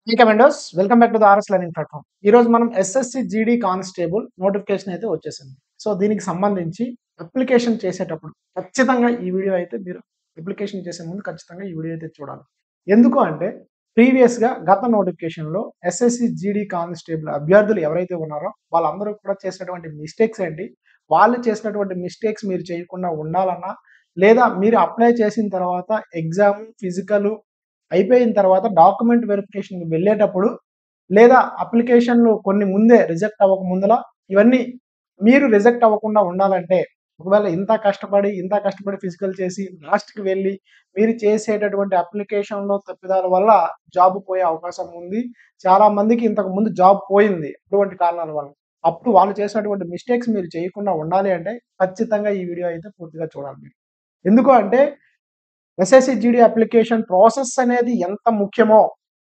ఈ commandos welcome back to the RS learning platform ఈ రోజు మనం ఎస్ఎస్సి జీడీ కానిస్టేబుల్ నోటిఫికేషన్ అయితే వచ్చేసింది సో దీనికి సంబంధించి అప్లికేషన్ చేసేటప్పుడు ఖచ్చితంగా ఈ వీడియో అయితే మీరు అప్లికేషన్ చేసే ముందు ఖచ్చితంగా ఈ వీడియో అయితే చూడాలి ఎందుకు అంటే ప్రీవియస్ గా గత నోటిఫికేషన్ లో ఎస్ఎస్సి జీడీ కానిస్టేబుల్ అభ్యర్థులు ఎవరైతే ఉన్నారో వాళ్ళందరూ కూడా చేసినటువంటి మిస్టేక్స్ ఏంటి వాళ్ళు చేసినటువంటి మిస్టేక్స్ మీరు చేయకుండా ఉండాలన్నా లేదా మీరు అప్లై చేసిన తర్వాత ఎగ్జామ్ ఫిజికల్ అయిపోయిన తర్వాత డాక్యుమెంట్ వెరిఫికేషన్ వెళ్ళేటప్పుడు లేదా అప్లికేషన్లు కొన్ని ముందే రిజెక్ట్ అవ్వక ముందల ఇవన్నీ మీరు రిజెక్ట్ అవ్వకుండా ఉండాలంటే ఒకవేళ ఇంత కష్టపడి ఇంత కష్టపడి ఫిజికల్ చేసి లాస్ట్కి వెళ్ళి మీరు చేసేటటువంటి అప్లికేషన్లో తప్పిదాల వల్ల జాబ్ పోయే అవకాశం ఉంది చాలా మందికి ఇంతకు ముందు జాబ్ పోయింది అటువంటి కారణాల వల్ల అప్పుడు వాళ్ళు చేసినటువంటి మిస్టేక్స్ మీరు చేయకుండా ఉండాలి అంటే ఖచ్చితంగా ఈ వీడియో అయితే పూర్తిగా చూడాలి మీరు ఎందుకు అంటే ఎస్ఎస్సి జీడీ అప్లికేషన్ ప్రాసెస్ అనేది ఎంత ముఖ్యమో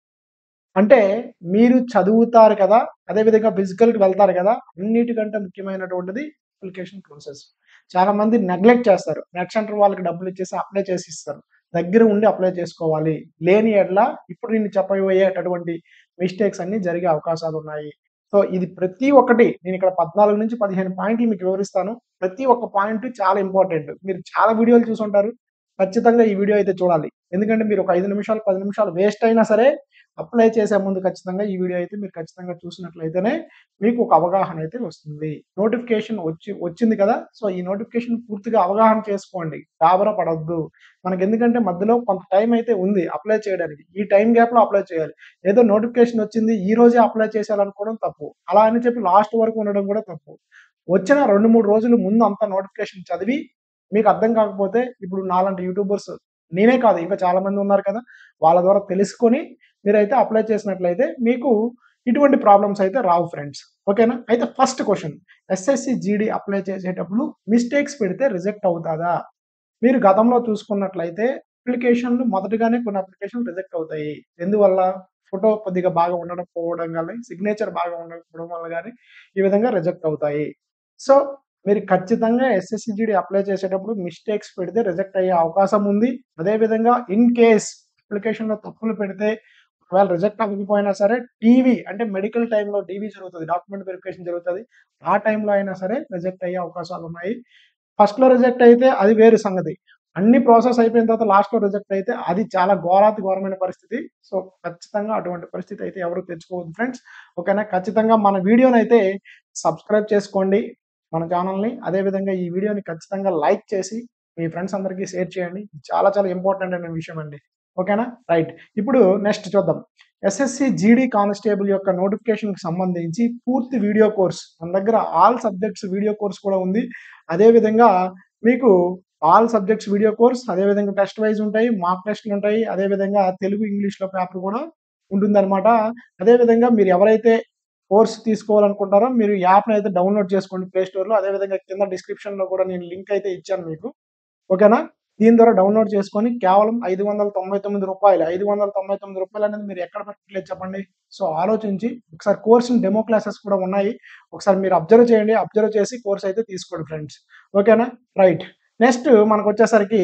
అంటే మీరు చదువుతారు కదా అదేవిధంగా ఫిజికల్కి వెళ్తారు కదా అన్నిటికంటే ముఖ్యమైనటువంటిది అప్లికేషన్ ప్రాసెస్ చాలా మంది నెగ్లెక్ట్ చేస్తారు నెట్ సెంటర్ వాళ్ళకి డబ్బులు ఇచ్చేసి అప్లై చేసి ఇస్తారు దగ్గర ఉండి అప్లై చేసుకోవాలి లేని ఎడ్ల ఇప్పుడు నేను చెప్పబోయేటటువంటి మిస్టేక్స్ అన్ని జరిగే అవకాశాలు ఉన్నాయి సో ఇది ప్రతి ఒక్కటి నేను ఇక్కడ పద్నాలుగు నుంచి పదిహేను పాయింట్లు మీకు వివరిస్తాను ప్రతి ఒక్క పాయింట్ చాలా ఇంపార్టెంట్ మీరు చాలా వీడియోలు చూసుంటారు ఖచ్చితంగా ఈ వీడియో అయితే చూడాలి ఎందుకంటే మీరు ఒక ఐదు నిమిషాలు పది నిమిషాలు వేస్ట్ అయినా సరే అప్లై చేసే ముందు ఖచ్చితంగా ఈ వీడియో అయితే మీరు ఖచ్చితంగా చూసినట్లయితేనే మీకు ఒక అవగాహన అయితే వస్తుంది నోటిఫికేషన్ వచ్చి వచ్చింది కదా సో ఈ నోటిఫికేషన్ పూర్తిగా అవగాహన చేసుకోండి గాబరా పడద్దు మనకి ఎందుకంటే మధ్యలో కొంత టైం అయితే ఉంది అప్లై చేయడానికి ఈ టైం గ్యాప్ లో అప్లై చేయాలి ఏదో నోటిఫికేషన్ వచ్చింది ఈ రోజే అప్లై చేసేయాలనుకోవడం తప్పు అలా అని చెప్పి లాస్ట్ వరకు ఉండడం కూడా తప్పు వచ్చిన రెండు మూడు రోజులు ముందు అంత నోటిఫికేషన్ చదివి మీకు అర్థం కాకపోతే ఇప్పుడు నాలాంటి యూట్యూబర్స్ నేనే కాదు ఇంకా చాలా మంది ఉన్నారు కదా వాళ్ళ ద్వారా తెలుసుకొని మీరైతే అప్లై చేసినట్లయితే మీకు ఇటువంటి ప్రాబ్లమ్స్ అయితే రావు ఫ్రెండ్స్ ఓకేనా అయితే first question SSC GD apply చేసేటప్పుడు మిస్టేక్స్ పెడితే రిజెక్ట్ అవుతుందా మీరు గతంలో చూసుకున్నట్లయితే అప్లికేషన్లు మొదటగానే కొన్ని అప్లికేషన్లు రిజెక్ట్ అవుతాయి ఎందువల్ల ఫోటో కొద్దిగా బాగా ఉండడం పోవడం కానీ సిగ్నేచర్ బాగా ఉండకపోవడం వల్ల కానీ ఈ విధంగా రిజెక్ట్ అవుతాయి సో మీరు ఖచ్చితంగా ఎస్ఎస్సిజిడి అప్లై చేసేటప్పుడు మిస్టేక్స్ పెడితే రిజెక్ట్ అయ్యే అవకాశం ఉంది అదేవిధంగా ఇన్ కేస్ అప్లికేషన్లో తప్పులు పెడితే ఒకవేళ రిజెక్ట్ అవ్వకపోయినా సరే టీవీ అంటే మెడికల్ టైంలో టీవీ జరుగుతుంది డాక్యుమెంట్ వెరిఫికేషన్ జరుగుతుంది ఆ టైంలో అయినా సరే రిజెక్ట్ అయ్యే అవకాశాలు ఉన్నాయి ఫస్ట్లో రిజెక్ట్ అయితే అది వేరు సంగతి అన్ని ప్రాసెస్ అయిపోయిన తర్వాత లాస్ట్లో రిజెక్ట్ అయితే అది చాలా ఘోరాతి ఘోరమైన పరిస్థితి సో ఖచ్చితంగా అటువంటి పరిస్థితి అయితే ఎవరు తెచ్చుకోవద్దు ఫ్రెండ్స్ ఓకేనా ఖచ్చితంగా మన వీడియోని అయితే సబ్స్క్రైబ్ చేసుకోండి మన ఛానల్ని అదేవిధంగా ఈ వీడియోని ఖచ్చితంగా లైక్ చేసి మీ ఫ్రెండ్స్ అందరికీ షేర్ చేయండి చాలా చాలా ఇంపార్టెంట్ అయిన విషయం అండి ఓకేనా రైట్ ఇప్పుడు నెక్స్ట్ చూద్దాం ఎస్ఎస్సి జీడీ కానిస్టేబుల్ యొక్క నోటిఫికేషన్కి సంబంధించి పూర్తి వీడియో కోర్స్ మన దగ్గర ఆల్ సబ్జెక్ట్స్ వీడియో కోర్స్ కూడా ఉంది అదేవిధంగా మీకు ఆల్ సబ్జెక్ట్స్ వీడియో కోర్స్ అదేవిధంగా టెస్ట్ వైజ్ ఉంటాయి మార్క్ టెస్ట్లు ఉంటాయి అదేవిధంగా తెలుగు ఇంగ్లీష్లో పేపర్ కూడా ఉంటుందన్నమాట అదేవిధంగా మీరు ఎవరైతే కోర్స్ తీసుకోవాలనుకుంటారో మీరు యాప్ని అయితే డౌన్లోడ్ చేసుకోండి ప్లే స్టోర్లో అదేవిధంగా కింద డిస్క్రిప్షన్లో కూడా నేను లింక్ అయితే ఇచ్చాను మీకు ఓకేనా దీని ద్వారా డౌన్లోడ్ చేసుకొని కేవలం ఐదు వందల తొంభై తొమ్మిది రూపాయలు ఐదు వందల తొంభై తొమ్మిది రూపాయలు అనేది మీరు ఎక్కడ పెట్టలేదు చెప్పండి సో ఆలోచించి ఒకసారి కోర్స్ డెమో క్లాసెస్ కూడా ఉన్నాయి ఒకసారి మీరు అబ్జర్వ్ చేయండి అబ్జర్వ్ చేసి కోర్స్ అయితే తీసుకోండి ఫ్రెండ్స్ ఓకేనా రైట్ నెక్స్ట్ మనకు వచ్చేసరికి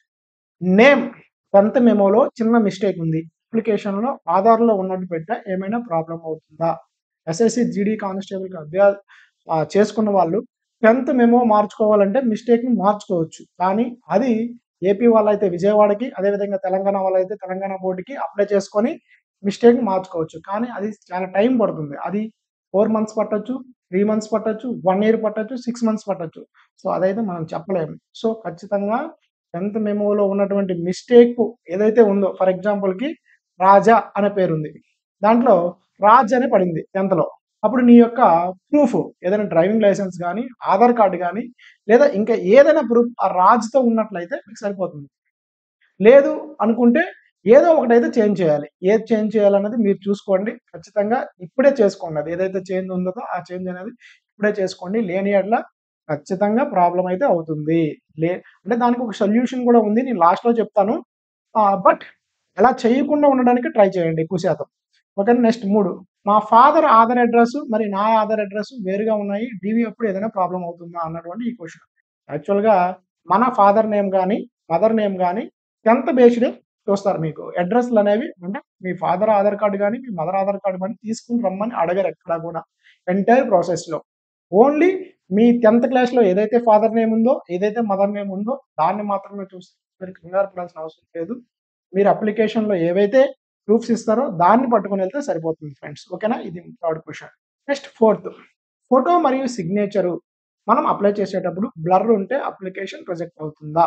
నేమ్ టెన్త్ మెమోలో చిన్న మిస్టేక్ ఉంది అప్లికేషన్లో ఆధార్లో ఉన్నట్టు పెట్టా ఏమైనా ప్రాబ్లం అవుతుందా ఎస్ఎస్సి జీడీ కానిస్టేబుల్కి అభ్యా చేసుకున్న వాళ్ళు టెన్త్ మెమో మార్చుకోవాలంటే మిస్టేక్ని మార్చుకోవచ్చు కానీ అది ఏపీ వాళ్ళైతే విజయవాడకి అదేవిధంగా తెలంగాణ వాళ్ళైతే తెలంగాణ బోర్డుకి అప్లై చేసుకొని మిస్టేక్ని మార్చుకోవచ్చు కానీ అది చాలా టైం పడుతుంది అది ఫోర్ మంత్స్ పట్టొచ్చు త్రీ మంత్స్ పట్టొచ్చు వన్ ఇయర్ పట్టొచ్చు సిక్స్ మంత్స్ పట్టొచ్చు సో అదైతే మనం చెప్పలేము సో ఖచ్చితంగా టెన్త్ మెమోలో ఉన్నటువంటి మిస్టేక్ ఏదైతే ఉందో ఫర్ ఎగ్జాంపుల్కి రాజా అనే పేరు ఉంది దాంట్లో రాజ్ అని పడింది టెన్త్లో అప్పుడు నీ యొక్క ప్రూఫ్ ఏదైనా డ్రైవింగ్ లైసెన్స్ కానీ ఆధార్ కార్డు కానీ లేదా ఇంకా ఏదైనా ప్రూఫ్ ఆ రాజ్తో ఉన్నట్లయితే మీకు సరిపోతుంది లేదు అనుకుంటే ఏదో ఒకటైతే చేంజ్ చేయాలి ఏది చేంజ్ చేయాలన్నది మీరు చూసుకోండి ఖచ్చితంగా ఇప్పుడే చేసుకోండి అది ఏదైతే చేంజ్ ఉందో ఆ చేంజ్ అనేది ఇప్పుడే చేసుకోండి లేని అట్లా ఖచ్చితంగా ప్రాబ్లం అయితే అవుతుంది లే అంటే దానికి ఒక సొల్యూషన్ కూడా ఉంది నేను లాస్ట్లో చెప్తాను బట్ అలా చేయకుండా ఉండడానికి ట్రై చేయండి ఎక్కువ శాతం ఓకే నెక్స్ట్ మూడు మా ఫాదర్ ఆధార్ అడ్రస్ మరి నా ఆధార్ అడ్రస్ వేరుగా ఉన్నాయి డివి అప్పుడు ఏదైనా ప్రాబ్లం అవుతుందా అన్నటువంటి ఈ క్వశ్చన్ యాక్చువల్గా మన ఫాదర్ నేమ్ కానీ మదర్ నేమ్ కానీ టెన్త్ బేస్డ్ చూస్తారు మీకు అడ్రస్లు అనేవి అంటే మీ ఫాదర్ ఆధార్ కార్డు కానీ మీ మదర్ ఆధార్ కార్డు కానీ తీసుకుని రమ్మని అడగరు ఎక్కడ కూడా ఎంటైర్ ప్రాసెస్లో ఓన్లీ మీ టెన్త్ క్లాస్లో ఏదైతే ఫాదర్ నేమ్ ఉందో ఏదైతే మదర్ నేమ్ ఉందో దాన్ని మాత్రమే చూస్తే మీరు కంగారు పడాల్సిన అవసరం లేదు మీరు అప్లికేషన్లో ఏవైతే ప్రూఫ్స్ ఇస్తారో దాన్ని పట్టుకొని వెళ్తే సరిపోతుంది ఫ్రెండ్స్ ఓకేనా ఇది third question next fourth photo మరియు సిగ్నేచరు మనం అప్లై చేసేటప్పుడు బ్లర్ ఉంటే అప్లికేషన్ ప్రొజెక్ట్ అవుతుందా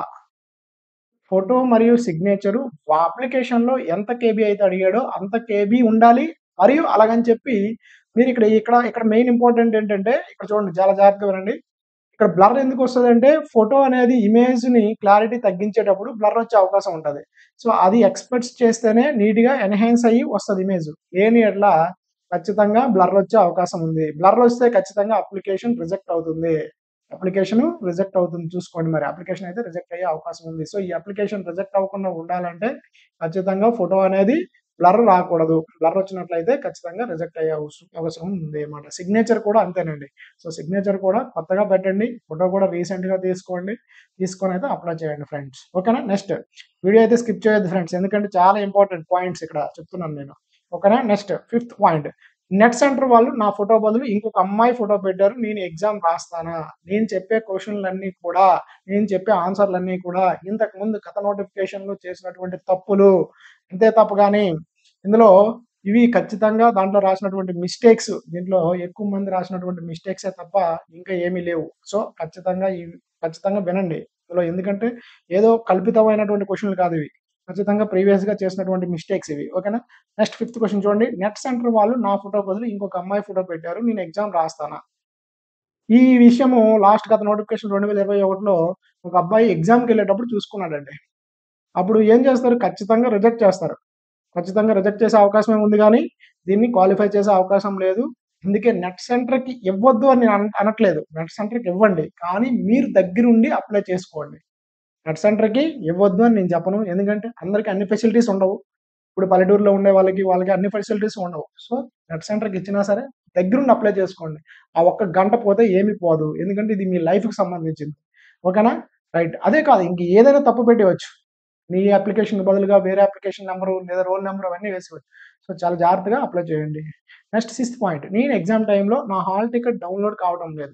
ఫోటో మరియు సిగ్నేచరు అప్లికేషన్లో ఎంత కేబీ అయితే అడిగాడో అంత కేబీ ఉండాలి మరియు అలాగని చెప్పి మీరు ఇక్కడ ఇక్కడ ఇక్కడ మెయిన్ ఇంపార్టెంట్ ఏంటంటే ఇక్కడ చూడండి చాలా జాగ్రత్తగా వినండి ఇక్కడ బ్లర్ ఎందుకు వస్తుంది అంటే ఫోటో అనేది ఇమేజ్ ని క్లారిటీ తగ్గించేటప్పుడు బ్లర్ వచ్చే అవకాశం ఉంటుంది సో అది ఎక్స్పెక్ట్స్ చేస్తేనే నీట్ గా ఎన్హాన్స్ అయ్యి వస్తుంది ఇమేజ్ లేని ఎట్లా ఖచ్చితంగా బ్లర్ వచ్చే అవకాశం ఉంది బ్లర్ వస్తే ఖచ్చితంగా అప్లికేషన్ రిజెక్ట్ అవుతుంది అప్లికేషన్ రిజెక్ట్ అవుతుంది చూసుకోండి మరి అప్లికేషన్ అయితే రిజెక్ట్ అయ్యే అవకాశం ఉంది సో ఈ అప్లికేషన్ రిజెక్ట్ అవ్వకుండా ఉండాలంటే ఖచ్చితంగా ఫోటో అనేది బ్లర్ రాకూడదు బ్లర్ వచ్చినట్లయితే ఖచ్చితంగా రిజెక్ట్ అయ్యే అవసరం అవసరం ఉంది అన్నమాట సిగ్నేచర్ కూడా అంతేనండి సో సిగ్నేచర్ కూడా కొత్తగా పెట్టండి ఫోటో కూడా రీసెంట్ గా తీసుకోండి తీసుకొని అయితే అప్లై చేయండి ఫ్రెండ్స్ ఓకేనా నెక్స్ట్ వీడియో అయితే స్కిప్ చేయొద్దు ఫ్రెండ్స్ ఎందుకంటే చాలా ఇంపార్టెంట్ పాయింట్స్ ఇక్కడ చెప్తున్నాను నేను ఓకేనా next fifth point net centre వాళ్ళు నా ఫోటో బదులు ఇంకొక అమ్మాయి ఫోటో పెట్టారు నేను ఎగ్జామ్ రాస్తానా నేను చెప్పే క్వశ్చన్లన్నీ కూడా నేను చెప్పే ఆన్సర్లన్నీ కూడా ఇంతకు ముందు గత నోటిఫికేషన్లు చేసినటువంటి తప్పులు అంతే తప్ప కానీ ఇందులో ఇవి ఖచ్చితంగా దాంట్లో రాసినటువంటి మిస్టేక్స్ దీంట్లో ఎక్కువ మంది రాసినటువంటి మిస్టేక్సే తప్ప ఇంకా ఏమీ లేవు సో ఖచ్చితంగా ఇవి ఖచ్చితంగా వినండి ఇందులో ఎందుకంటే ఏదో కల్పితమైనటువంటి క్వశ్చన్లు కాదు ఇవి ఖచ్చితంగా ప్రీవియస్ గా చేసినటువంటి మిస్టేక్స్ ఇవి ఓకేనా నెక్స్ట్ ఫిఫ్త్ క్వశ్చన్ చూడండి నెట్ సెంటర్ వాళ్ళు నా ఫోటో బదులు ఇంకొక అమ్మాయి ఫోటో పెట్టారు నేను ఎగ్జామ్ రాస్తానా ఈ విషయము లాస్ట్ గత నోటిఫికేషన్ రెండు వేల ఇరవై ఒకటిలో ఒక అబ్బాయి ఎగ్జామ్కి వెళ్ళేటప్పుడు చూసుకున్నాడండి అప్పుడు ఏం చేస్తారు ఖచ్చితంగా రిజెక్ట్ చేస్తారు ఖచ్చితంగా రిజెక్ట్ చేసే అవకాశం ఉంది కానీ దీన్ని క్వాలిఫై చేసే అవకాశం లేదు అందుకే నెట్ సెంటర్కి ఇవ్వద్దు అని నేను అన- అనట్లేదు నెట్ సెంటర్కి ఇవ్వండి కానీ మీరు దగ్గరుండి అప్లై చేసుకోండి నెట్ సెంటర్కి ఇవ్వద్దు అని నేను చెప్పను ఎందుకంటే అందరికీ అన్ని ఫెసిలిటీస్ ఉండవు ఇప్పుడు పల్లెటూరులో ఉండే వాళ్ళకి వాళ్ళకి అన్ని ఫెసిలిటీస్ ఉండవు సో నెట్ సెంటర్కి ఇచ్చినా సరే దగ్గరుండి అప్లై చేసుకోండి ఆ ఒక్క గంట పోతే ఏమీ పోదు ఎందుకంటే ఇది మీ లైఫ్కి సంబంధించింది ఓకేనా రైట్ అదే కాదు ఇంక ఏదైనా తప్పు పెట్టవచ్చు మీ అప్లికేషన్ బదులుగా వేరే అప్లికేషన్ నెంబరు లేదా రోల్ నెంబర్ అవన్నీ వేసుకోవచ్చు సో చాలా జాగ్రత్తగా అప్లై చేయండి నెక్స్ట్ సిక్స్త్ పాయింట్ నేను ఎగ్జామ్ టైంలో నా హాల్ టికెట్ డౌన్లోడ్ కావడం లేదు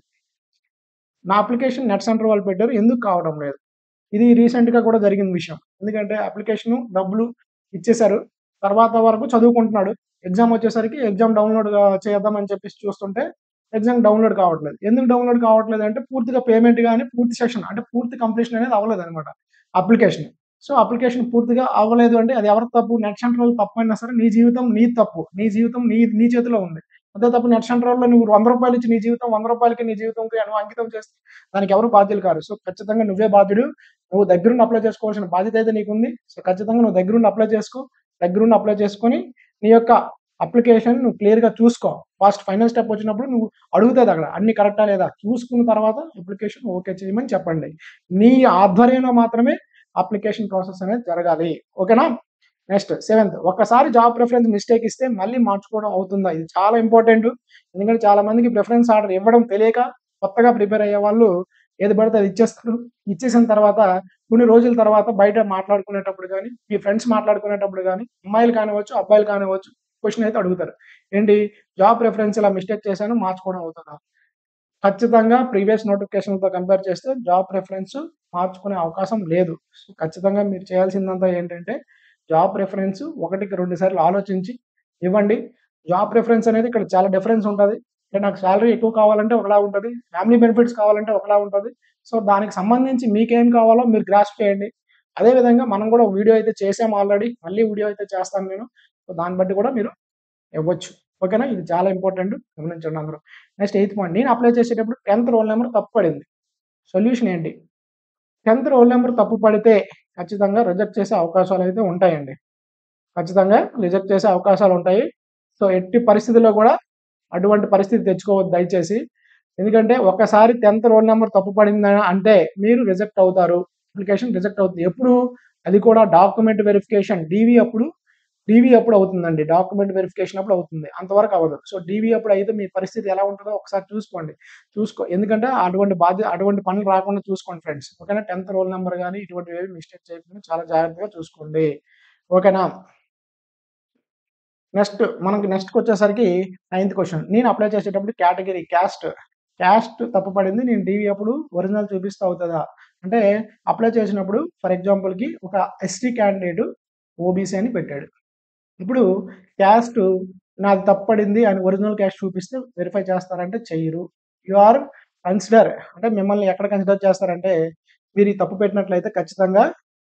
నా అప్లికేషన్ నెట్ సెంటర్ వాళ్ళు పెట్టారు ఎందుకు కావడం లేదు ఇది రీసెంట్ గా కూడా జరిగిన విషయం ఎందుకంటే అప్లికేషన్ డబ్బులు ఇచ్చేశారు తర్వాత వరకు చదువుకుంటున్నాడు ఎగ్జామ్ వచ్చేసరికి ఎగ్జామ్ డౌన్లోడ్ చేద్దామని చెప్పేసి చూస్తుంటే ఎగ్జామ్ డౌన్లోడ్ కావట్లేదు ఎందుకు డౌన్లోడ్ కావట్లేదు అంటే పూర్తిగా పేమెంట్ కానీ పూర్తి సెషన్ అంటే పూర్తి కంప్లీషన్ అనేది అవ్వలేదు అనమాట అప్లికేషన్ సో అప్లికేషన్ పూర్తిగా అవ్వలేదు అంటే అది ఎవరి తప్పు నెట్ సెంటర్ వాళ్ళు తప్పు అయినా సరే నీ జీవితం నీ తప్పు నీ జీవితం నీ నీ చేతిలో ఉంది అదే తప్పు నెట్ సెంటర్ వాళ్ళు నువ్వు వంద రూపాయలు ఇచ్చి నీ జీవితం వంద రూపాయలకి నీ జీవితంకి నువ్వు అంకితం చేస్తే దానికి ఎవరు బాధ్యులు కాదు సో ఖచ్చితంగా నువ్వే బాధ్యుడు నువ్వు దగ్గరుండి అప్లై చేసుకోవాల్సిన బాధ్యత అయితే నీకుంది సో ఖచ్చితంగా నువ్వు దగ్గరుండి అప్లై చేసుకో దగ్గరుండి అప్లై చేసుకొని నీ యొక్క అప్లికేషన్ నువ్వు క్లియర్ గా చూసుకో ఫస్ట్ ఫైనల్ స్టెప్ వచ్చినప్పుడు నువ్వు అడుగుతుంది అక్కడ అన్ని కరెక్టా లేదా చూసుకున్న తర్వాత అప్లికేషన్ ఓకే చేయమని చెప్పండి నీ ఆధ్వర్యంలో మాత్రమే అప్లికేషన్ ప్రాసెస్ అనేది జరగాలి ఓకేనా నెక్స్ట్ సెవెంత్ ఒక్కసారి జాబ్ ప్రిఫరెన్స్ మిస్టేక్ ఇస్తే మళ్ళీ మార్చుకోవడం అవుతుందా ఇది చాలా ఇంపార్టెంట్ ఎందుకంటే చాలా మందికి ప్రిఫరెన్స్ ఆర్డర్ ఇవ్వడం తెలియక కొత్తగా ప్రిపేర్ అయ్యే వాళ్ళు ఏది పడితే అది ఇచ్చేస్తారు ఇచ్చేసిన తర్వాత కొన్ని రోజుల తర్వాత బయట మాట్లాడుకునేటప్పుడు కానీ మీ ఫ్రెండ్స్ మాట్లాడుకునేటప్పుడు కానీ అమ్మాయిలు కానివచ్చు అబ్బాయిలు కానివచ్చు క్వశ్చన్ అయితే అడుగుతారు ఏంటి జాబ్ ప్రిఫరెన్స్ ఇలా మిస్టేక్ చేశాను మార్చుకోవడం అవుతుందా ఖచ్చితంగా ప్రీవియస్ నోటిఫికేషన్తో కంపేర్ చేస్తే జాబ్ ప్రిఫరెన్స్ మార్చుకునే అవకాశం లేదు సో ఖచ్చితంగా మీరు చేయాల్సిందంతా ఏంటంటే జాబ్ ప్రిఫరెన్స్ ఒకటికి రెండు సార్లు ఆలోచించి ఇవ్వండి జాబ్ ప్రిఫరెన్స్ అనేది ఇక్కడ చాలా డిఫరెన్స్ ఉంటుంది అంటే నాకు శాలరీ ఎక్కువ కావాలంటే ఒకలా ఉంటుంది ఫ్యామిలీ బెనిఫిట్స్ కావాలంటే ఒకలా ఉంటుంది సో దానికి సంబంధించి మీకేం కావాలో మీరు గ్రాస్ప్ చేయండి అదే విధంగా మనం కూడా వీడియో అయితే చేసాం ఆల్రెడీ మళ్ళీ వీడియో అయితే చేస్తాను నేను సో దాన్ని బట్టి కూడా మీరు ఇవ్వచ్చు ఓకేనా ఇది చాలా ఇంపార్టెంట్ గమనించండి అందరూ నెక్స్ట్ ఎయిత్ పాయింట్ నేను అప్లై చేసేటప్పుడు టెన్త్ రోల్ నెంబర్ తప్పు పడింది సొల్యూషన్ ఏంటి టెన్త్ రోల్ నెంబర్ తప్పు పడితే ఖచ్చితంగా రిజెక్ట్ చేసే అవకాశాలు అయితే ఉంటాయండి ఖచ్చితంగా రిజెక్ట్ చేసే అవకాశాలు ఉంటాయి సో ఎట్టి పరిస్థితుల్లో కూడా అటువంటి పరిస్థితి తెచ్చుకోవద్దు దయచేసి ఎందుకంటే ఒకసారి టెన్త్ రోల్ నెంబర్ తప్పు పడింది అంటే మీరు రిజెక్ట్ అవుతారు అప్లికేషన్ రిజెక్ట్ అవుతుంది ఎప్పుడు అది కూడా డాక్యుమెంట్ వెరిఫికేషన్ డీవీ అప్పుడు డీవీ అప్పుడు అవుతుందండి డాక్యుమెంట్ వెరిఫికేషన్ అప్పుడు అవుతుంది అంతవరకు అవ్వదు సో డీవీ అప్పుడు అయితే మీ పరిస్థితి ఎలా ఉంటుందో ఒకసారి చూసుకోండి చూసుకో ఎందుకంటే అటువంటి బాధ్యత అటువంటి పనులు రాకుండా చూసుకోండి ఫ్రెండ్స్ ఓకేనా టెన్త్ రోల్ నెంబర్ కానీ ఇటువంటి ఏవి మిస్టేక్ చేయకుండా చాలా జాగ్రత్తగా చూసుకోండి ఓకేనా నెక్స్ట్ మనకి నెక్స్ట్కి వచ్చేసరికి నైన్త్ క్వశ్చన్ నేను అప్లై చేసేటప్పుడు కేటగిరీ క్యాస్ట్ క్యాస్ట్ తప్పు పడింది నేను డీవీ అప్పుడు ఒరిజినల్ చూపిస్తూ అవుతుందా అంటే అప్లై చేసినప్పుడు ఫర్ ఎగ్జాంపుల్కి ఒక ఎస్టీ క్యాండిడేట్ ఓబీసీ అని పెట్టాడు ఇప్పుడు క్యాస్ట్ నాది తప్పు పడింది అని ఒరిజినల్ క్యాస్ట్ చూపిస్తే వెరిఫై చేస్తారంటే చెయ్యరు యు ఆర్ కన్సిడర్ అంటే మిమ్మల్ని ఎక్కడ కన్సిడర్ చేస్తారంటే మీరు ఈ తప్పు పెట్టినట్లయితే ఖచ్చితంగా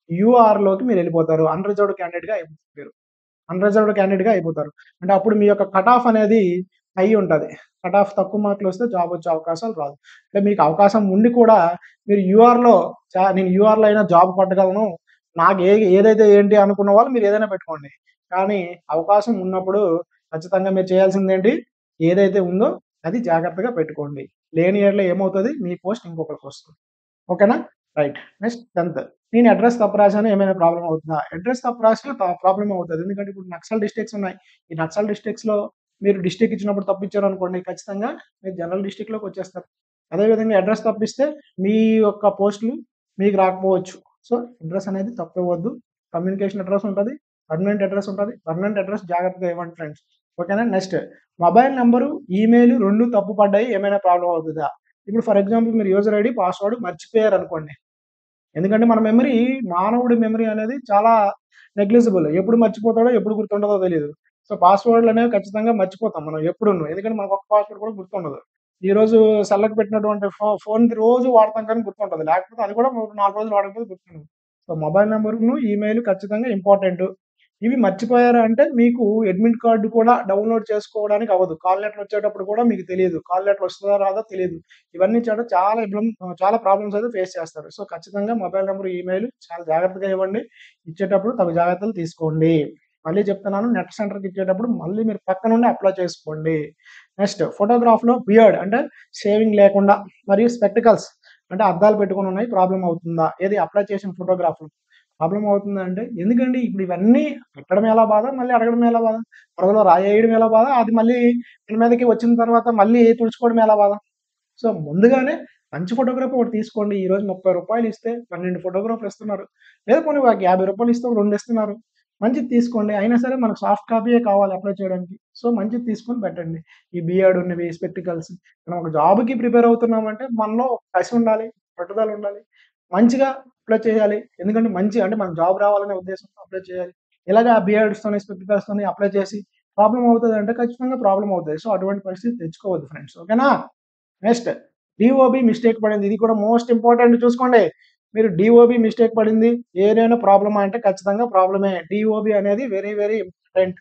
UR లోకి మీరు వెళ్ళిపోతారు అన్రిజర్వ్డ్ క్యాండిడేట్గా అయిపోతారు అన్రిజర్వ్డ్ క్యాండిడేట్గా అయిపోతారు అంటే అప్పుడు మీ యొక్క కట్ ఆఫ్ అనేది హై ఉంటుంది కట్ ఆఫ్ తక్కువ మార్కులు వస్తే జాబ్ వచ్చే అవకాశాలు రాదు అంటే మీకు అవకాశం ఉండి కూడా మీరు యూఆర్లో నేను యూఆర్లో అయినా జాబ్ పట్టగలను నాకు ఏ ఏదైతే ఏంటి అనుకున్న వాళ్ళు మీరు ఏదైనా పెట్టుకోండి కానీ అవకాశం ఉన్నప్పుడు ఖచ్చితంగా మీరు చేయాల్సింది ఏంటి ఏదైతే ఉందో అది జాగ్రత్తగా పెట్టుకోండి లేని ఇయర్లో ఏమవుతుంది మీ పోస్ట్ ఇంకొకరికి వస్తుంది ఓకేనా రైట్ నెక్స్ట్ టెన్త్ నేను అడ్రస్ తప్పు రాశాను ఏమైనా ప్రాబ్లం అవుతుందా అడ్రస్ తప్పు రాసినా ప్రాబ్లం అవుతుంది ఎందుకంటే ఇప్పుడు నక్సల్ డిస్ట్రిక్ట్స్ ఉన్నాయి ఈ నక్సల్ డిస్ట్రిక్ట్స్ లో మీరు డిస్టిక్ ఇచ్చినప్పుడు తప్పించారు అనుకోండి ఖచ్చితంగా మీరు జనరల్ డిస్టిక్ లోకి వచ్చేస్తారు అదేవిధంగా అడ్రస్ తప్పిస్తే మీ యొక్క పోస్టులు మీకు రాకపోవచ్చు సో అడ్రస్ అనేది తప్పవద్దు కమ్యూనికేషన్ అడ్రస్ ఉంటుంది పర్మనెంట్ అడ్రస్ ఉంటుంది పర్మనెంట్ అడ్రస్ జాగ్రత్తగా ఇవ్వండి ఫ్రెండ్స్ ఓకేనా నెక్స్ట్ మొబైల్ నెంబరు ఈమెయిల్ రెండు తప్పు పడ్డాయి ఏమైనా ప్రాబ్లం అవుతుందా ఇప్పుడు ఫర్ ఎగ్జాంపుల్ మీరు యూజర్ ఐడి పాస్వర్డ్ మర్చిపోయారు అనుకోండి ఎందుకంటే మన మెమరీ మానవుడి మెమరీ అనేది చాలా నెగ్లిజిబుల్ ఎప్పుడు మర్చిపోతాడో ఎప్పుడు గుర్తుండదో తెలియదు సో పాస్వర్డ్లు అనేవి ఖచ్చితంగా మర్చిపోతాం మనం ఎప్పుడు ఎందుకంటే మనకు ఒక పాస్వర్డ్ కూడా గుర్తుండదు ఈ రోజు సెల్లకు పెట్టినటువంటి ఫో- ఫోన్ రోజు వాడతాం కానీ గుర్తుంటది లేకపోతే అది కూడా మూడు నాలుగు రోజులు వాడకపోతే గుర్తుండదు సో మొబైల్ నెంబర్ను ఈమెయిల్ ఖచ్చితంగా ఇంపార్టెంట్ ఇవి మర్చిపోయారు అంటే మీకు అడ్మిట్ కార్డు కూడా డౌన్లోడ్ చేసుకోవడానికి అవ్వదు కాల్ లెటర్ వచ్చేటప్పుడు కూడా మీకు తెలియదు కాల్ లెటర్ వస్తుందా రాదో తెలియదు ఇవన్నీ చాలా చాలా ఇబ్బంది చాలా ప్రాబ్లమ్స్ అయితే ఫేస్ చేస్తారు సో ఖచ్చితంగా మొబైల్ నెంబర్ ఈమెయిల్ చాలా జాగ్రత్తగా ఇవ్వండి ఇచ్చేటప్పుడు తగు జాగ్రత్తలు తీసుకోండి మళ్ళీ చెప్తున్నాను నెట్ సెంటర్కి ఇచ్చేటప్పుడు మళ్ళీ మీరు పక్క నుండి అప్లై చేసుకోండి నెక్స్ట్ ఫోటోగ్రాఫ్లో బియర్డ్ అంటే షేవింగ్ లేకుండా మరియు స్పెక్టికల్స్ అంటే అద్దాలు పెట్టుకొని ఉన్నాయి ప్రాబ్లం అవుతుందా ఏది అప్లై చేసిన ఫోటోగ్రాఫ్లో ప్రాబ్లం అవుతుందా అంటే ఎందుకండి ఇప్పుడు ఇవన్నీ పెట్టడం ఎలా బాధ మళ్ళీ అడగడం ఎలా బాధ వరదలో రాయేయడం ఎలా బాధ అది మళ్ళీ దీని మీదకి వచ్చిన తర్వాత మళ్ళీ తుడుచుకోవడం ఎలా బాధ సో ముందుగానే మంచి ఫోటోగ్రాఫ్ ఒకటి తీసుకోండి ఈ రోజు ముప్పై రూపాయలు ఇస్తే పన్నెండు ఫోటోగ్రాఫ్లు ఇస్తున్నారు లేదా కొన్ని ఒక యాభై రూపాయలు ఇస్తే ఒక రెండు ఇస్తున్నారు మంచిది తీసుకోండి అయినా సరే మనకు సాఫ్ట్ కాపీయే కావాలి అప్లై చేయడానికి సో మంచిది తీసుకొని పెట్టండి ఈ బిఆర్డ్ ఉన్నవి స్పెక్టికల్స్ మనం ఒక జాబ్కి ప్రిపేర్ అవుతున్నామంటే మనలో కసి ఉండాలి పట్టుదల ఉండాలి మంచిగా అప్లై చేయాలి ఎందుకంటే మంచి అంటే మనకు జాబ్ రావాలనే ఉద్దేశంతో అప్లై చేయాలి ఇలాగ బిఆర్డ్స్తోని స్పెక్టికల్స్తోని అప్లై చేసి ప్రాబ్లం అవుతుంది అంటే ఖచ్చితంగా ప్రాబ్లం అవుతుంది సో అటువంటి పరిస్థితి తెచ్చుకోవద్దు ఫ్రెండ్స్ ఓకేనా నెక్స్ట్ డిఓబి మిస్టేక్ పడింది ఇది కూడా మోస్ట్ ఇంపార్టెంట్ చూసుకోండి మీరు డిఓబి మిస్టేక్ పడింది ఏదైనా ప్రాబ్లమా అంటే ఖచ్చితంగా ప్రాబ్లమే డిఓబి అనేది very very important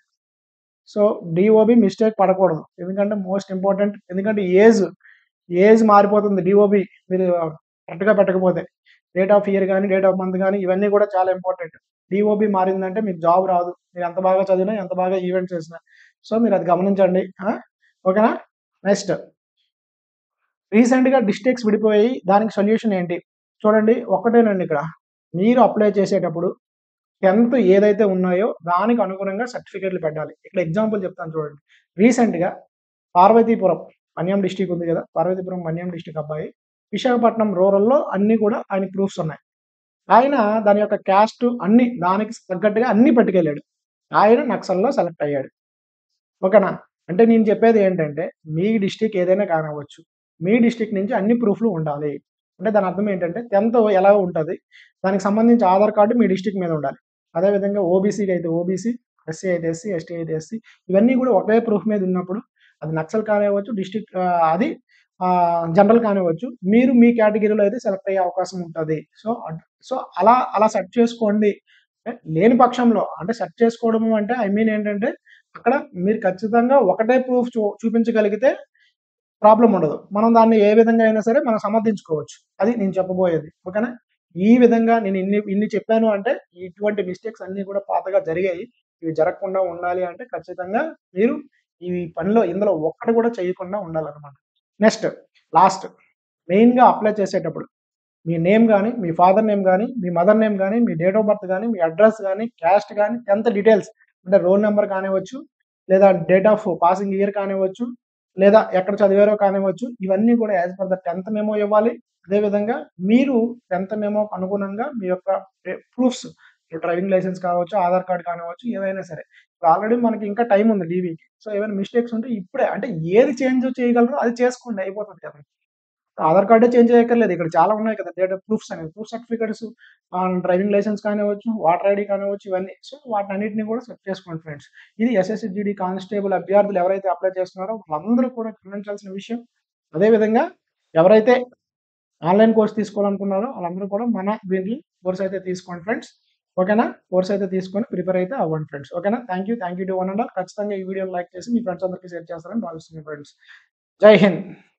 so DOB mistake పడకూడదు ఎందుకంటే మోస్ట్ ఇంపార్టెంట్ ఎందుకంటే ఏజ్ ఏజ్ మారిపోతుంది డిఓబి మీరు కరెక్ట్గా పెట్టకపోతే డేట్ ఆఫ్ ఇయర్ కానీ డేట్ ఆఫ్ మంత్ కానీ ఇవన్నీ కూడా చాలా ఇంపార్టెంట్ డిఓబి మారిందంటే మీకు జాబ్ రాదు మీరు ఎంత బాగా చదివినా ఎంత బాగా ఈవెంట్స్ చేసినా సో మీరు అది గమనించండి ఆ? ఓకేనా నెక్స్ట్ రీసెంట్గా డిస్ట్రిక్ట్స్ విడిపోయి దానికి సొల్యూషన్ ఏంటి చూడండి ఒక్కటేనండి ఇక్కడ మీరు అప్లై చేసేటప్పుడు టెన్త్ ఏదైతే ఉన్నాయో దానికి అనుగుణంగా సర్టిఫికేట్లు పెట్టాలి ఇక్కడ ఎగ్జాంపుల్ చెప్తాను చూడండి రీసెంట్గా పార్వతీపురం మన్యం డిస్టిక్ ఉంది కదా పార్వతీపురం మన్యం డిస్టిక్ అబ్బాయి విశాఖపట్నం రూరల్లో అన్ని కూడా ఆయన ప్రూఫ్స్ ఉన్నాయి ఆయన దాని యొక్క క్యాస్ట్ అన్ని దానికి తగ్గట్టుగా అన్ని పట్టుకెళ్ళాడు ఆయన నక్సల్లో సెలెక్ట్ అయ్యాడు ఓకేనా అంటే నేను చెప్పేది ఏంటంటే మీ డిస్టిక్ ఏదైనా కానివ్వచ్చు మీ డిస్టిక్ నుంచి అన్ని ప్రూఫ్లు ఉండాలి అంటే దాని అర్థం ఏంటంటే టెన్త్ ఎలా ఉంటుంది దానికి సంబంధించి ఆధార్ కార్డు మీ డిస్టిక్ మీద ఉండాలి అదేవిధంగా ఓబీసీకి అయితే ఓబీసీ ఎస్సీ అయితే ఎస్సీ ఎస్టీ అయితే ఎస్సీ ఇవన్నీ కూడా ఒకే ప్రూఫ్ మీద ఉన్నప్పుడు అది నక్సల్ కానివ్వచ్చు డిస్టిక్ అది జనరల్ కానివ్వచ్చు మీరు మీ కేటగిరీలో అయితే సెలెక్ట్ అయ్యే అవకాశం ఉంటుంది సో అట్- సో అలా అలా సెట్ చేసుకోండి అంటే లేని పక్షంలో అంటే సెట్ చేసుకోవడం అంటే ఐ మీన్ ఏంటంటే అక్కడ మీరు ఖచ్చితంగా ఒకటే ప్రూఫ్ చూ చూపించగలిగితే ప్రాబ్లం ఉండదు మనం దాన్ని ఏ విధంగా అయినా సరే మనం సమర్థించుకోవచ్చు అది నేను చెప్పబోయేది ఓకేనా ఈ విధంగా నేను ఇన్ని ఇన్ని చెప్పాను అంటే ఇటువంటి మిస్టేక్స్ అన్ని కూడా పాతగా జరిగాయి ఇవి జరగకుండా ఉండాలి అంటే ఖచ్చితంగా మీరు ఈ పనిలో ఇందులో ఒక్కటి కూడా చేయకుండా ఉండాలన్నమాట నెక్స్ట్ లాస్ట్ మెయిన్గా అప్లై చేసేటప్పుడు మీ నేమ్ కానీ మీ ఫాదర్ నేమ్ కానీ మీ మదర్ నేమ్ కానీ మీ డేట్ ఆఫ్ బర్త్ కానీ మీ అడ్రస్ కానీ క్యాస్ట్ కానీ టెన్త్ డీటెయిల్స్ అంటే రోల్ నెంబర్ కానివ్వచ్చు లేదా డేట్ ఆఫ్ పాసింగ్ ఇయర్ కానివ్వచ్చు లేదా ఎక్కడ చదివారో కానివ్వచ్చు ఇవన్నీ కూడా as per the tenth memo ఇవ్వాలి అదేవిధంగా మీరు టెన్త్ మెమో అనుగుణంగా మీ యొక్క ప్రూఫ్స్ డ్రైవింగ్ లైసెన్స్ కావచ్చు, ఆధార్ కార్డ్ కానివ్వచ్చు, ఏవైనా సరే. ఇప్పుడు ఆల్రెడీ మనకి ఇంకా టైమ్ ఉంది డీవీకి. సో, ఏమైనా మిస్టేక్స్ ఉంటే ఇప్పుడే అంటే ఏది చేంజ్ చేయగలరో అది చేసుకోండి అయిపోతది కదా! ఆధార్ కార్డే చేంజ్ చేయక్కర్లేదు. ఇక్కడ చాలా ఉన్నాయి కదా! డేటా ప్రూఫ్స్ అనేవి. Proof certificates ah, driving licence కానివ్వచ్చు, వాటర్ ఐడీ కానివ్వచ్చు ఇవన్నీ. సో, వాటన్నిటిని కూడా సెట్ చేసుకోండి ఫ్రెండ్స్. ఇది ఎస్ఎస్‌సి జీడీ కానిస్టేబుల్ అభ్యర్థులు ఎవరైతే అప్లై చేస్తున్నారో వాళ్ళందరూ కూడా గమనించాల్సిన విషయం. అదే విధంగా ఎవరైతే ఆన్‌లైన్ కోర్స్ తీసుకోవాలనుకున్నారో వాళ్ళందరూ కూడా మన దీంట్లో కోర్స్ అయితే తీసుకోండి ఫ్రెండ్స్. ఓకేనా? కోర్స్ అయితే తీసుకొని ప్రిపేర్ అయితే అవ్వండి ఫ్రెండ్స్. ఓకేనా? Thank you. Thank you to one and all. ఖచ్చితంగా ఈ వీడియోని లైక్ చేసి మీ ఫ్రెండ్స్ అందరికి షేర్ చేస్తారని భావిస్తున్నాను ఫ్రెండ్స్. జై హింద్.